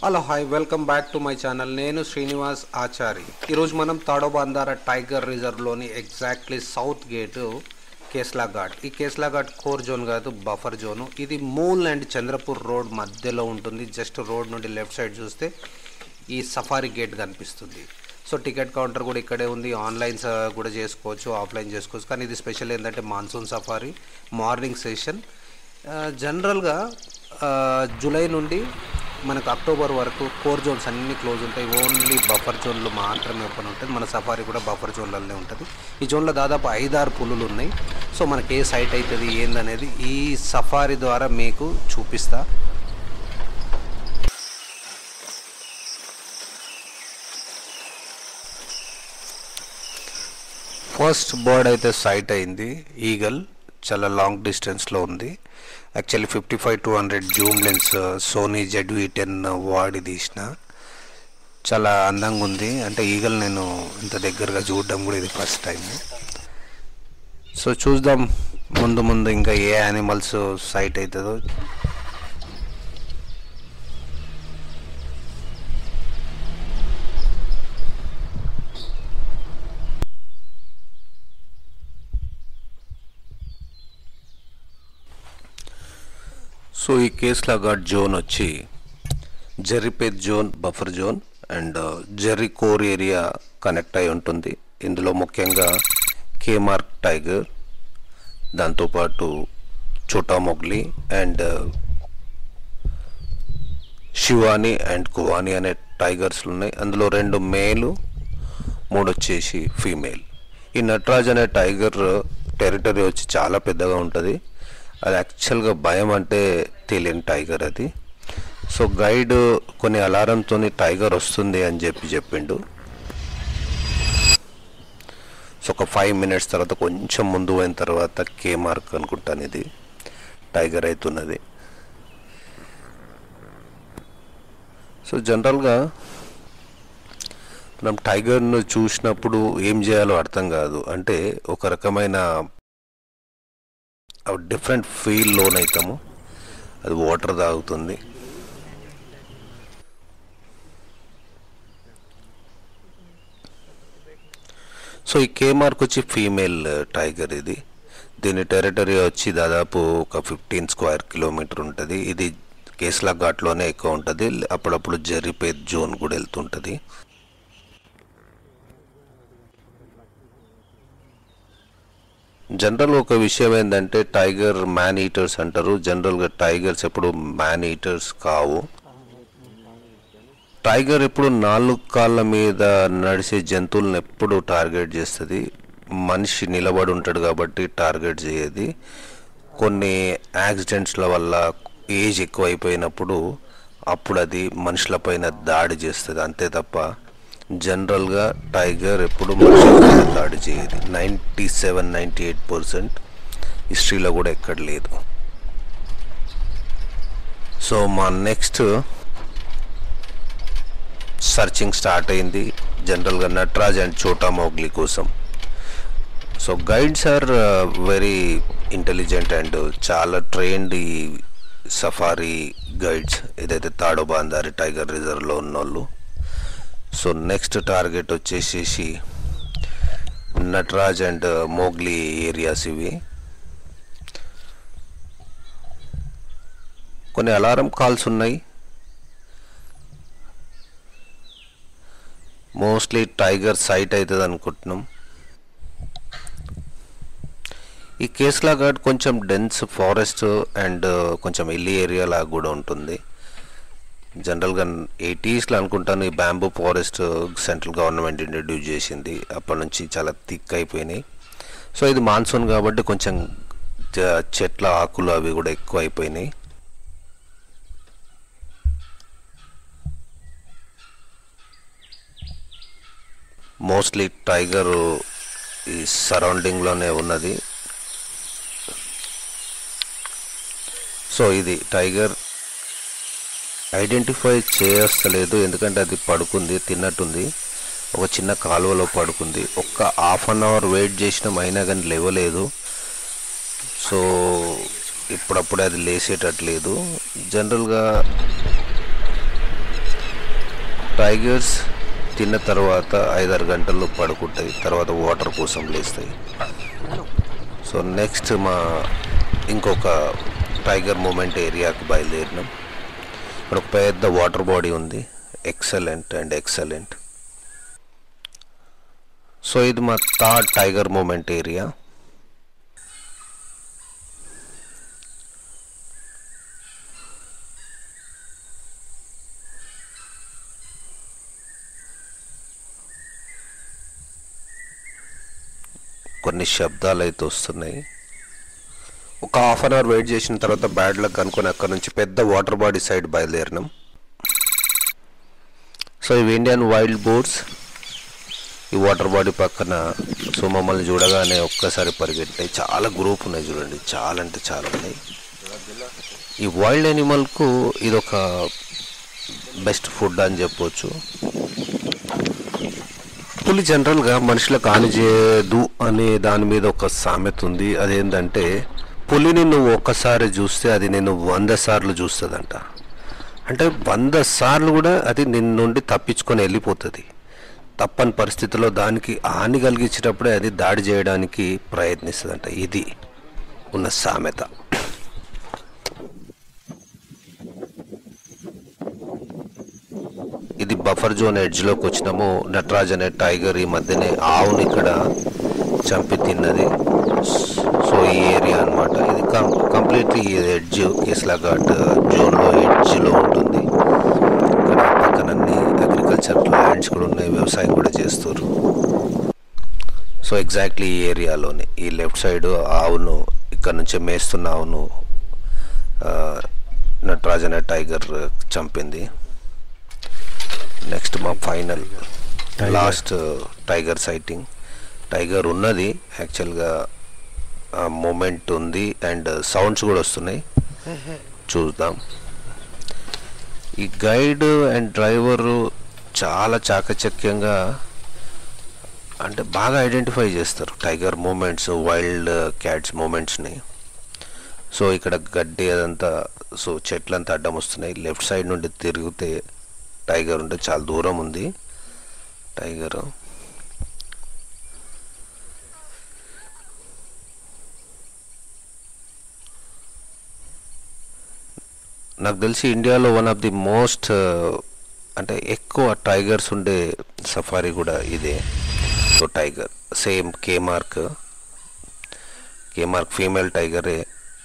hello hi welcome back to my channel నేను శ్రీనివాస్ ఆచారి ఈరోజు మనం తాడోబందార టైగర్ రిజర్వ్లోని exactly south gate Kesla Ghat ఈ కేస్లా ఘాట్ కోర్ జోన్ కాదు బఫర్ జోను ఇది మూల్ అండ్ చంద్రపూర్ రోడ్ మధ్యలో ఉంటుంది జస్ట్ రోడ్ నుండి లెఫ్ట్ సైడ్ చూస్తే ఈ సఫారీ గేట్ కనిపిస్తుంది సో టికెట్ కౌంటర్ కూడా ఇక్కడే ఉంది ఆన్లైన్ స- కూడా చేసుకోవచ్చు ఆఫ్లైన్ చేసుకోవచ్చు కానీ ఇది స్పెషల్ ఏంటంటే మాన్సూన్ సఫారీ మార్నింగ్ సెషన్ జనరల్గా జూలై నుండి మనకు అక్టోబర్ వరకు కోర్ జోన్స్ అన్నీ క్లోజ్ ఉంటాయి ఓన్లీ బఫర్ జోన్లు మాత్రమే ఓపెన్ ఉంటుంది మన సఫారీ కూడా బఫర్ జోన్లలోనే ఉంటుంది ఈ జోన్లో దాదాపు ఐదారు పులులు ఉన్నాయి సో మనకి ఏ సైట్ అవుతుంది ఏందనేది ఈ సఫారీ ద్వారా మీకు చూపిస్తా ఫస్ట్ బర్డ్ అయితే సైట్ అయింది ఈగల్ చాలా లాంగ్ డిస్టెన్స్లో ఉంది actually fifty five two hundred zoom lens Sony ZV ten వాడి తీసిన చాలా అందంగా ఉంది అంటే ఈగల్ నేను ఇంత దగ్గరగా చూడడం కూడా ఇది ఫస్ట్ టైం సో చూద్దాం ముందు ముందు ఇంకా ఏ యానిమల్స్ సైట్ అవుతుందో సో ఈ కేసులో ఘాట్ జోన్ వచ్చి Jerripet zone buffer zone and Jerry core area connect అయి ఉంటుంది ఇందులో ముఖ్యంగా కేమార్క్ టైగర్ దాంతోపాటు Chhota Mowgli and Shivani and Kuvani అనే టైగర్స్ ఉన్నాయి అందులో రెండు మేలు మూడు వచ్చేసి ఫీమేల్ ఈ నటరాజ్ అనే టైగర్ టెరిటరీ వచ్చి చాలా పెద్దగా ఉంటుంది అది యాక్చువల్గా భయం అంటే తెలియని టైగర్ అది సో గైడ్ కొన్ని అలారంతో టైగర్ వస్తుంది అని చెప్పి చెప్పిండు సో ఒక ఫైవ్ మినిట్స్ తర్వాత కొంచెం ముందు పోయిన తర్వాత కే మార్క్ అనుకుంటాను ఇది టైగర్ అవుతున్నది సో జనరల్గా మనం టైగర్ను చూసినప్పుడు ఏం చేయాలో అర్థం కాదు అంటే ఒక రకమైన డిఫరెంట్ ఫీల్ లోన్ అవుతాము అది వాటర్ తాగుతుంది సో ఈ కే మార్క్ వచ్చి ఫీమేల్ టైగర్ ఇది దీని టెరిటరీ వచ్చి దాదాపు ఒక ఫిఫ్టీన్ స్క్వేర్ కిలోమీటర్ ఉంటుంది ఇది కేస్లా ఘాట్లోనే ఎక్కువ ఉంటుంది అప్పుడప్పుడు జెర్రీపేట్ జోన్ కూడా వెళ్తుంటుంది జనరల్ ఒక విషయం ఏంటంటే టైగర్ మ్యాన్ ఈటర్స్ అంటారు జనరల్గా టైగర్స్ ఎప్పుడు మ్యాన్ ఈటర్స్ కావు టైగర్ ఎప్పుడు నాలుగు కాళ్ళ మీద నడిచే జంతువులను ఎప్పుడు టార్గెట్ చేస్తుంది మనిషి నిలబడి ఉంటాడు కాబట్టి టార్గెట్ చేయది కొన్ని యాక్సిడెంట్స్ల వల్ల ఏజ్ ఎక్కువ అయిపోయినప్పుడు అప్పుడు అది మనుషులపైన దాడి చేస్తుంది అంతే తప్ప జనరల్గా టైగర్ ఎప్పుడు మనుషుల మీద దాడి చేయదు ninety seven ninety eight percent హిస్టరీలో కూడా ఎక్కడ లేదు సో మా నెక్స్ట్ సర్చింగ్ స్టార్ట్ అయింది జనరల్గా నటరాజ్ అండ్ చోటా మోగ్లీ కోసం so guides are very intelligent and చాలా ట్రైన్డ్ ఈ సఫారీ గైడ్స్ ఏదైతే తాడోబాందారి టైగర్ రిజర్వ్లో ఉన్నోళ్ళు సో నెక్స్ట్ టార్గెట్ వచ్చేసేసి నటరాజ్ అండ్ మోగ్లీ ఏరియాస్ ఇవి కొన్ని అలారం కాల్స్ ఉన్నాయి మోస్ట్లీ టైగర్ సైట్ అవుతుంది అనుకుంటున్నాం ఈ కేసులా ఘాట్ కొంచెం డెన్స్ ఫారెస్ట్ అండ్ కొంచెం హిల్లీ ఏరియా లాగా కూడా ఉంటుంది జనరల్గా ఎయిటీస్లో అనుకుంటాను ఈ bamboo forest central government introduce చేసింది అప్పటి నుంచి చాలా థిక్ అయిపోయినాయి సో ఇది మాన్సూన్ కాబట్టి కొంచెం చ- చెట్ల ఆకులు అవి కూడా ఎక్కువ అయిపోయినాయి మోస్ట్లీ టైగర్ ఈ సరౌండింగ్లోనే ఉన్నది సో ఇది టైగర్ ఐడెంటిఫై చేయస్తలేదు ఎందుకంటే అది పడుకుంది తిన్నట్టుంది ఒక చిన్న కాలువలో పడుకుంది ఒక్క హాఫ్ అన్ అవర్ వెయిట్ చేసినాం అయినా కానీ లేవలేదు సో ఇప్పుడప్పుడే అది లేసేటట్లేదు జనరల్గా టైగర్స్ తిన్న తర్వాత ఐదారు గంటల్లో పడుకుంటాయి తర్వాత వాటర్ కోసం లేస్తాయి సో నెక్స్ట్ మా ఇంకొక టైగర్ మూమెంట్ ఏరియాకి బయలుదేరినాం ఇక్కడ ఒక పెద్ద వాటర్ బాడీ ఉంది ఎక్సలెంట్ అండ్ ఎక్సలెంట్ సో ఇది మా థర్డ్ టైగర్ మూమెంట్ ఏరియా కొన్ని శబ్దాలు అయితే వస్తున్నాయి ఒక హాఫ్ అన్ అవర్ వెయిట్ చేసిన తర్వాత బ్యాడ్ లక్ అనుకుని అక్కడ నుంచి పెద్ద వాటర్ బాడీ సైడ్ బయలుదేరినాం సో ఇవి ఇండియన్ వైల్డ్ బోర్డ్స్ ఈ వాటర్ బాడీ పక్కన సో మమ్మల్ని చూడగానే ఒక్కసారి పరిగెట్టాయి చాలా గ్రూప్ ఉన్నాయి చూడండి చాలా అంటే చాలా ఉన్నాయి ఈ వైల్డ్ యానిమల్కు ఇది ఒక బెస్ట్ ఫుడ్ అని చెప్పొచ్చు పులి జనరల్గా మనుషులకు హాని చేయదు అనే దాని మీద ఒక సామెత ఉంది అదేంటంటే పులిని నువ్వు ఒక్కసారి చూస్తే అది నేను వంద సార్లు చూస్తుందంట అంటే వంద సార్లు కూడా అది నిన్ను నుండి తప్పించుకొని వెళ్ళిపోతుంది తప్పని పరిస్థితిలో దానికి హాని కలిగించేటప్పుడే అది దాడి చేయడానికి ప్రయత్నిస్తుందంట ఇది ఉన్న సామెత ఇది బఫర్ జోన్ ఎడ్జ్లోకి వచ్చినాము నటరాజ్ అనే టైగర్ ఈ మధ్యనే ఆవుని ఇక్కడ చంపి తిన్నది సో ఈ ఏరియా అన్నమాట ఇది com completely edge Kesla Ghat జోన్లో ఎడ్జ్లో ఉంటుంది ఇక్కడ పక్కన అన్ని అగ్రికల్చర్ ల్యాండ్స్ కూడా ఉన్నాయి వ్యవసాయం కూడా చేస్తారు సో ఎగ్జాక్ట్లీ ఈ ఏరియాలోనే ఈ లెఫ్ట్ సైడ్ ఆవును ఇక్కడ నుంచి మేస్తున్న ఆవును ఆ, నటరాజ్ అనే టైగర్ చంపింది నెక్స్ట్ మా final last tiger sighting tiger ఉన్నది యాక్చువల్గా మూమెంట్ ఉంది అండ్ సౌండ్స్ కూడా వస్తున్నాయి చూద్దాం ఈ గైడ్ అండ్ డ్రైవరు చాలా చాకచక్యంగా అంటే బాగా ఐడెంటిఫై చేస్తారు టైగర్ మూమెంట్స్ వైల్డ్ క్యాట్స్ మూమెంట్స్ని సో ఇక్కడ గడ్డి అదంతా సో చెట్లంతా అడ్డం వస్తున్నాయి లెఫ్ట్ సైడ్ నుండి తిరిగితే టైగర్ ఉంటే చాలా దూరం ఉంది టైగర్ నాకు తెలిసి ఇండియాలో వన్ ఆఫ్ ది మోస్ట్ అంటే ఎక్కువ టైగర్స్ ఉండే సఫారీ కూడా ఇదే so tiger same K mark K mark female టైగరే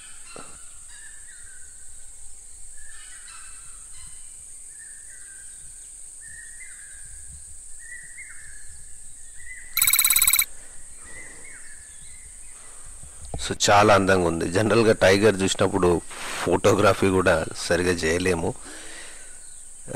సో చాలా అందంగా ఉంది జనరల్గా టైగర్ చూసినప్పుడు ఫోటోగ్రఫీ కూడా సరిగా చేయలేము ఆ,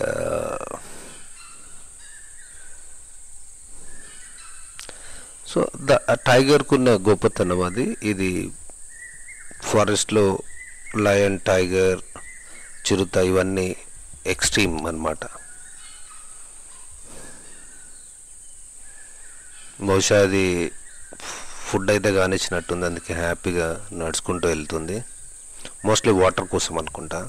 సో ద టైగర్కున్న గొప్పతనం అది ఇది ఫారెస్ట్లో లయన్ టైగర్ చిరుత ఇవన్నీ ఎక్స్ట్రీమ్ అన్నమాట బహుశా అది ఫుడ్ అయితే కానిచ్చినట్టుంది అందుకే హ్యాపీగా నడుచుకుంటూ వెళ్తుంది మోస్ట్లీ వాటర్ కోసం అనుకుంటా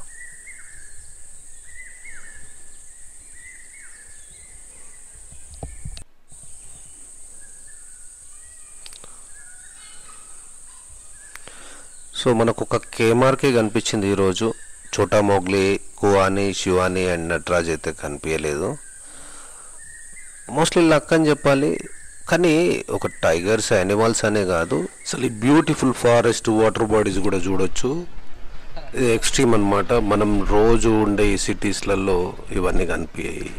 సో మనకు ఒక కేమార్కే కనిపించింది ఈరోజు చోటా మోగ్లీ కువాని శివాని అండ్ నటరాజ్ అయితే కనిపించలేదు మోస్ట్లీ లక్ అని చెప్పాలి కానీ ఒక టైగర్స్ యానిమల్స్ అనే కాదు అసలు ఈ బ్యూటిఫుల్ ఫారెస్ట్ వాటర్ బాడీస్ కూడా చూడొచ్చు ఇది ఎక్స్ట్రీమ్ అన్నమాట మనం రోజు ఉండే ఈ సిటీస్లలో ఇవన్నీ కనిపించాయి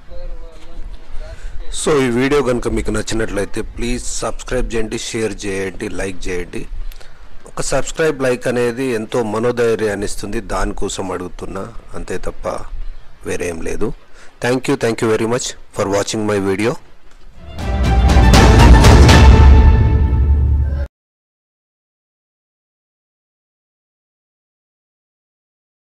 సో ఈ వీడియో కనుక మీకు నచ్చినట్లయితే ప్లీజ్ సబ్స్క్రైబ్ చేయండి షేర్ చేయండి లైక్ చేయండి ఒక సబ్స్క్రైబ్ లైక్ అనేది ఎంతో మనోధైర్యాన్ని ఇస్తుంది దానికోసం అడుగుతున్నా అంతే తప్ప వేరేం లేదు thank you thank you very much for watching my video